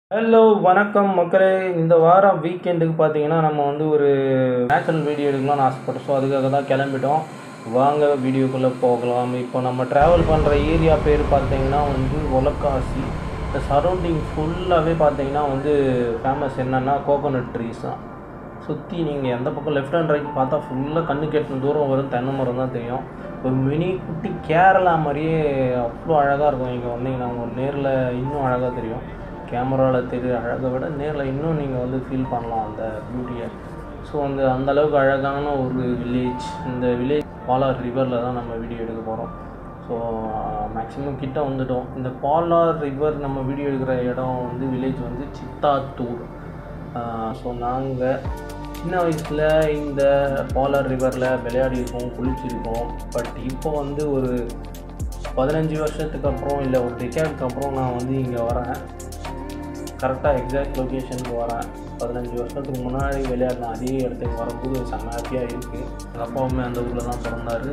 hello வணக்கம் மக்களே இந்த வாரம் வீக்கெண்டுக்கு பார்த்தீங்கன்னா நம்ம வந்து ஒரு நேச்சுரல் வீடியோ எடுக்கலாம்னு ஆசைப்பட்டோம் ஸோ அதுக்காக தான் கிளம்பிட்டோம் வாங்க வீடியோக்குள்ளே போகலாம் இப்போ நம்ம ட்ராவல் பண்ணுற ஏரியா பேர் பார்த்தீங்கன்னா வந்து ஒலக்காசி இந்த சரௌண்டிங் ஃபுல்லாகவே பார்த்தீங்கன்னா வந்து ஃபேமஸ் என்னென்னா கோகோனட் ட்ரீஸ் தான் சுற்றி நீங்கள் எந்த பக்கம் லெஃப்ட் அண்ட் ரைட் பார்த்தா ஃபுல்லாக கண்ணு கெட்டின தூரம் வரும் தென்னை மரம் தான் தெரியும் ஒரு மினி குட்டி கேரளா மாதிரியே அவ்வளோ அழகாக இருக்கும் இங்கே வந்தீங்கன்னா உங்களுக்கு நேரில் இன்னும் அழகாக தெரியும் கேமராவில் தெரிய அழகை விட நேரில் இன்னும் நீங்கள் வந்து ஃபீல் பண்ணலாம் அந்த பியூட்டியை ஸோ அந்த அந்த அளவுக்கு அழகான ஒரு வில்லேஜ் இந்த வில்லேஜ் பாலார் ரிவரில் தான் நம்ம வீடியோ எடுக்க போகிறோம் ஸோ மேக்ஸிமம் கிட்ட வந்துட்டோம் இந்த பாலார் ரிவர் நம்ம வீடியோ எடுக்கிற இடம் வந்து வில்லேஜ் வந்து சித்தாத்தூர் ஸோ நாங்கள் சின்ன வயசில் இந்த பாலார் ரிவரில் விளையாடி இருக்கோம் குளிச்சிருக்கோம் பட் இப்போ வந்து ஒரு பதினஞ்சு வருஷத்துக்கு அப்புறம் இல்லை ஒரு டெக்கேடுக்கு அப்புறம் நான் வந்து இங்கே வரேன் கரெக்டாக எக்ஸாக்ட் லொக்கேஷனுக்கு வரேன் பதினஞ்சு வருஷத்துக்கு முன்னாடி விளையாடின அதே இடத்துக்கு வரும்போது செம்ம ஹாப்பியாக இருக்குது எங்கள் அப்பாவுமே அந்த ஊரில் தான் பிறந்தார்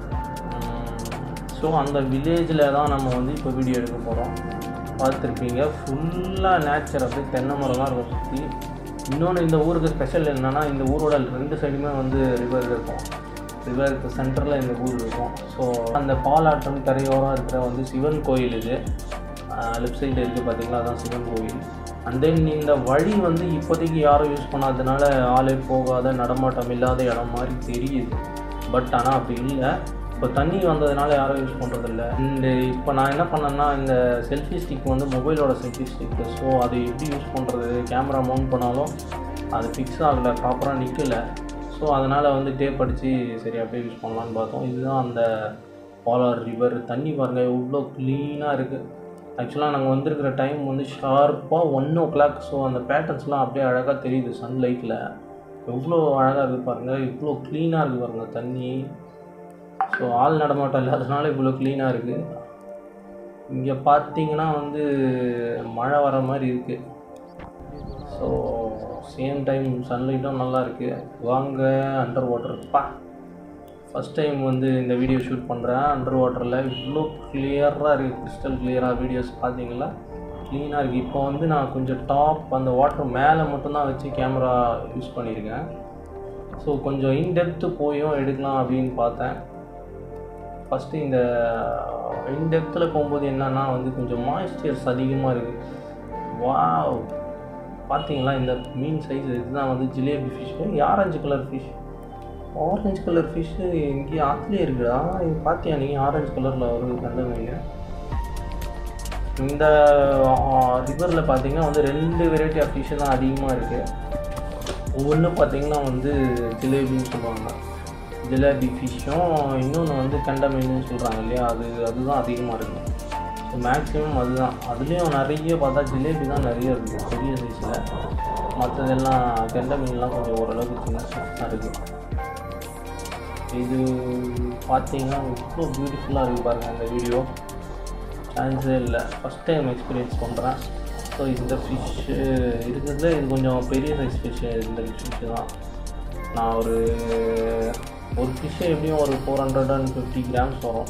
ஸோ அந்த வில்லேஜில் தான் நம்ம வந்து இப்போ வீடியோ எடுக்க போகிறோம் பார்த்துருப்பீங்க ஃபுல்லாக நேச்சர் அப்படியே தென்னை மரம் தான் இருக்கும் சுற்றி இன்னொன்று இந்த ஊருக்கு ஸ்பெஷல் என்னென்னா இந்த ஊரோட ரெண்டு சைடுமே வந்து ரிவர் இருக்கும் ரிவருக்கு சென்டரில் இந்த ஊர் இருக்கும் ஸோ அந்த பாலாட்டம் கரையோரம் இருக்கிற வந்து சிவன் கோயில் இது லெஃப்ட் சைடு இருக்குது பார்த்தீங்களா அதான் சிவன் கோயில் அண்ட் தென் இந்த வழி வந்து இப்போதைக்கு யாரும் யூஸ் பண்ணாததுனால ஆளே போகாத நடமாட்டம் இல்லாத இடம் மாதிரி தெரியுது பட் ஆனால் அப்படி இல்லை இப்போ தண்ணி வந்ததுனால யாரும் யூஸ் பண்ணுறதில்ல இந்த இப்போ நான் என்ன பண்ணேன்னா இந்த செல்ஃபி ஸ்டிக் வந்து மொபைலோட செல்ஃபி ஸ்டிக்கு ஸோ அது எப்படி யூஸ் பண்ணுறது கேமரா மவுண்ட் பண்ணாலும் அது ஃபிக்ஸ் ஆகலை ப்ராப்பராக நிற்கலை ஸோ அதனால் வந்து டேப் அடித்து சரி அப்படியே யூஸ் பண்ணலான்னு பார்த்தோம் இதுதான் அந்த பாலார் ரிவர் தண்ணி பாருங்கள் எவ்வளோ க்ளீனாக இருக்குது ஆக்சுவலாக நாங்கள் வந்திருக்கிற டைம் வந்து ஷார்ப்பாக ஒன் ஓ கிளாக் ஸோ அந்த பேட்டர்ன்ஸ்லாம் அப்படியே அழகாக தெரியுது சன்லைட்டில் எவ்வளோ அழகாக இருக்குது பாருங்கள் இவ்வளோ க்ளீனாக இருக்குது பாருங்கள் தண்ணி ஸோ ஆள் நடமாட்டம் இல்லாதனால இவ்வளோ க்ளீனாக இருக்குது இங்கே பார்த்தீங்கன்னா வந்து மழை வர மாதிரி இருக்குது ஸோ சேம் டைம் சன்லைட்டும் நல்லா இருக்குது வாங்க அண்டர் வாட்டர்ப்பா ஃபஸ்ட் டைம் வந்து இந்த வீடியோ ஷூட் பண்ணுறேன் அண்டர் வாட்டரில் இவ்வளோ கிளியராக இருக்குது கிறிஸ்டல் கிளியராக வீடியோஸ் பார்த்தீங்களா க்ளீனாக இருக்குது இப்போ வந்து நான் கொஞ்சம் டாப் அந்த வாட்டர் மேலே மட்டும்தான் வச்சு கேமரா யூஸ் பண்ணியிருக்கேன் ஸோ கொஞ்சம் இன்டெப்த்து போயும் எடுக்கலாம் அப்படின்னு பார்த்தேன் ஃபஸ்ட்டு இந்த இன்டெப்த்தில் போகும்போது என்னென்னா வந்து கொஞ்சம் மாய்ஸ்சர்ஸ் அதிகமாக இருக்குது வாவ் பார்த்தீங்களா இந்த மீன் சைஸ் இதுதான் வந்து jalebi fish orange colour fish orange colour fish இங்கேயே ஆற்றுலேயே இருக்குடா இது பார்த்தியா நீ ஆரஞ்சு கலரில் வருது கண்ட மீன் இந்த ரிவரில் பார்த்தீங்கன்னா வந்து ரெண்டு வெரைட்டி ஆஃப் ஃபிஷ்ஷு தான் அதிகமாக இருக்குது ஒவ்வொன்று பார்த்தீங்கன்னா வந்து ஜிலேபின்னு சொல்லுவாங்க ஜிலேபி ஃபிஷ்ஷும் இன்னொன்று வந்து கெண்டை மீன் சொல்கிறாங்க இல்லையா அது அதுதான் அதிகமாக இருக்குது ஸோ மேக்ஸிமம் அதுதான் அதுலேயும் நிறைய பார்த்தா ஜிலேபி தான் நிறைய இருக்குது பெரிய சைஸில் மற்றதெல்லாம் கெண்டை மீன்லாம் கொஞ்சம் ஓரளவுக்கு சின்ன சைஸாக இருக்குது இது பார்த்தீங்கன்னா இவ்வளோ பியூட்டிஃபுல்லாக இருக்குது பாருங்கள் இந்த வீடியோ சான்ஸே இல்லை ஃபஸ்ட் டைம் எக்ஸ்பீரியன்ஸ் பண்ணுறேன் ஸோ இந்த ஃபிஷ்ஷு இருக்கிறதுல இது கொஞ்சம் பெரிய சைஸ் ஃபிஷ்ஷு இந்த ஃபிஷ்ஷு தான் நான் ஒரு ஒரு ஃபிஷ்ஷு எப்படியும் ஒரு four hundred and fifty grams வரும்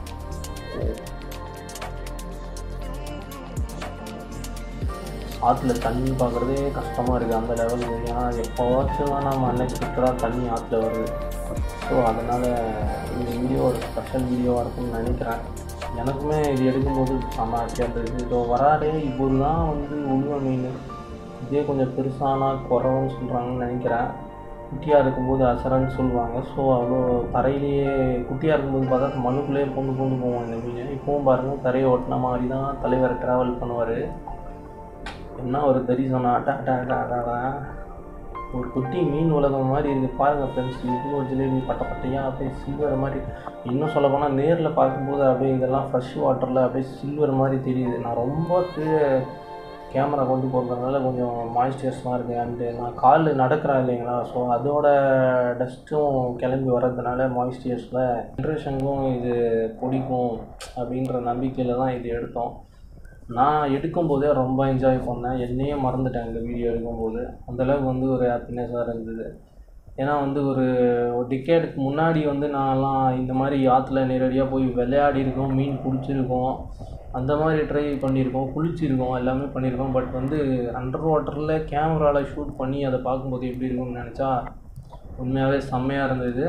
ஆற்றுல தண்ணி பார்க்குறதே கஷ்டமாக இருக்குது அந்த லெவலுக்கு ஏன்னா எப்போவாச்சும் தான் நம்ம அன்எக்ஸ்பெக்டடாக தண்ணி ஆற்றுல வருது ஸோ அதனால் இந்த வீடியோ ஒரு ஸ்பெஷல் வீடியோவாக இருக்கும்னு நினைக்கிறேன் எனக்குமே இது எடுக்கும்போது செம்ம ஹாப்பியாக இருந்தது இதோ வராதே இப்போது தான் வந்து உண்மை மீன் இதே கொஞ்சம் பெருசானா குறவுன்னு சொல்கிறாங்கன்னு நினைக்கிறேன் குட்டியாக இருக்கும்போது அசரன்னு சொல்லுவாங்க ஸோ அவ்வளோ தரையிலேயே குட்டியாக இருக்கும்போது பார்த்தா மண்ணுக்குள்ளேயே பூண்டு பூண்டு போவோம் இந்த மீன் இப்போவும் பாருங்கள் தரையை ஒட்டின மாதிரி தான் தலைவர் ட்ராவல் பண்ணுவார் என்ன ஒரு தரிசனம் அட்டா அட்டா அட்டா அட்டா ஒரு குட்டி மீன் உலகம் மாதிரி இருக்குது பாருங்கள் ஃப்ரெண்ட்ஸ் இவ்வளோ ஜிலேபி பட்ட பட்டையாக அப்படியே சில்வர் மாதிரி இன்னும் சொல்ல போனால் நேரில் பார்க்கும்போது அப்படியே இதெல்லாம் ஃப்ரெஷ் வாட்டரில் அப்படியே சில்வர் மாதிரி தெரியுது நான் ரொம்ப கீழே கேமரா கொண்டு போகிறதுனால கொஞ்சம் மாய்ஸ்சர்ஸ்லாம் இருக்குது அண்டு நான் கால் நடக்கிறேன் இல்லைங்களா ஸோ அதோட டஸ்ட்டும் கிளம்பி வர்றதுனால மாய்ஸ்சர்ஸில் ஜென்ரேஷனுக்கும் இது பிடிக்கும் அப்படின்ற நம்பிக்கையில் தான் இது எடுத்தோம் நான் எடுக்கும்போதே ரொம்ப என்ஜாய் பண்ணேன் என்னையே மறந்துட்டேன் இந்த வீடியோ எடுக்கும்போது அந்தளவுக்கு வந்து ஒரு ஹாப்பினஸாக இருந்தது ஏன்னா வந்து ஒரு ஒரு டிக்கெட்டுக்கு முன்னாடி வந்து நான்லாம் இந்த மாதிரி ஆற்றுல நேரடியாக போய் விளையாடி இருக்கோம் மீன் பிடிச்சிருக்கோம் அந்த மாதிரி ட்ரை பண்ணியிருக்கோம் குளிச்சிருக்கோம் எல்லாமே பண்ணியிருக்கோம் பட் வந்து அண்டர் வாட்டரில் கேமராவில் ஷூட் பண்ணி அதை பார்க்கும்போது எப்படி இருக்கும்னு நினச்சா உண்மையாகவே செம்மையாக இருந்தது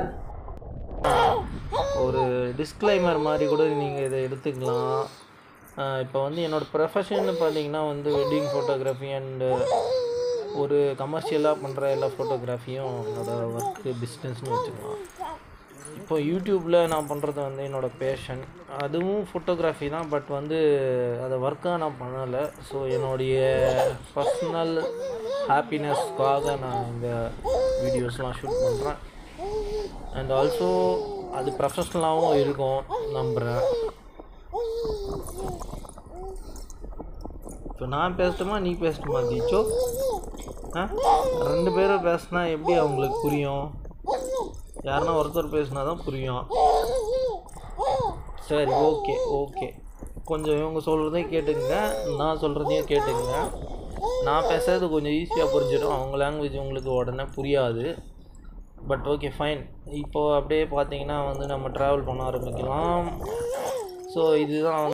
ஒரு டிஸ்க்ளைமர் மாதிரி கூட நீங்கள் இதை எடுத்துக்கலாம் இப்போ வந்து என்னோடய ப்ரொஃபஷன் பார்த்தீங்கன்னா வந்து வெட்டிங் ஃபோட்டோகிராஃபி அண்டு ஒரு கமர்ஷியலாக பண்ணுற எல்லா ஃபோட்டோகிராஃபியும் என்னோடய ஒர்க்கு பிஸ்னஸ்னு வச்சுக்கலாம் இப்போ யூடியூப்பில் நான் பண்ணுறது வந்து என்னோடய பேஷன் அதுவும் ஃபோட்டோகிராஃபி தான் பட் வந்து அதை ஒர்க்காக நான் பண்ணலை ஸோ என்னுடைய பர்சனல் ஹாப்பினஸ்க்காக நான் இந்த வீடியோஸ்லாம் ஷூட் பண்ணுறேன் அண்ட் ஆல்சோ அது ப்ரொஃபஷ்னலாகவும் இருக்கும் நம்புகிறேன் இப்போ நான் பேசட்டுமா நீ பேசட்டுமா தீச்சோ ஆ ரெண்டு பேரும் பேசினா எப்படி அவங்களுக்கு புரியும் யாருன்னா ஒருத்தர் பேசினா தான் புரியும் சரி ஓகே ஓகே கொஞ்சம் இவங்க சொல்கிறதையும் கேட்டுங்க நான் சொல்கிறதையும் கேட்டுங்க நான் பேசுறது கொஞ்சம் ஈஸியாக புரிஞ்சிடும் அவங்க லாங்குவேஜ் உங்களுக்கு உடனே புரியாது பட் ஓகே ஃபைன் இப்போது அப்படியே பார்த்தீங்கன்னா வந்து நம்ம ட்ராவல் பண்ண ஆரம்பிக்கலாம் ஸோ இதுதான்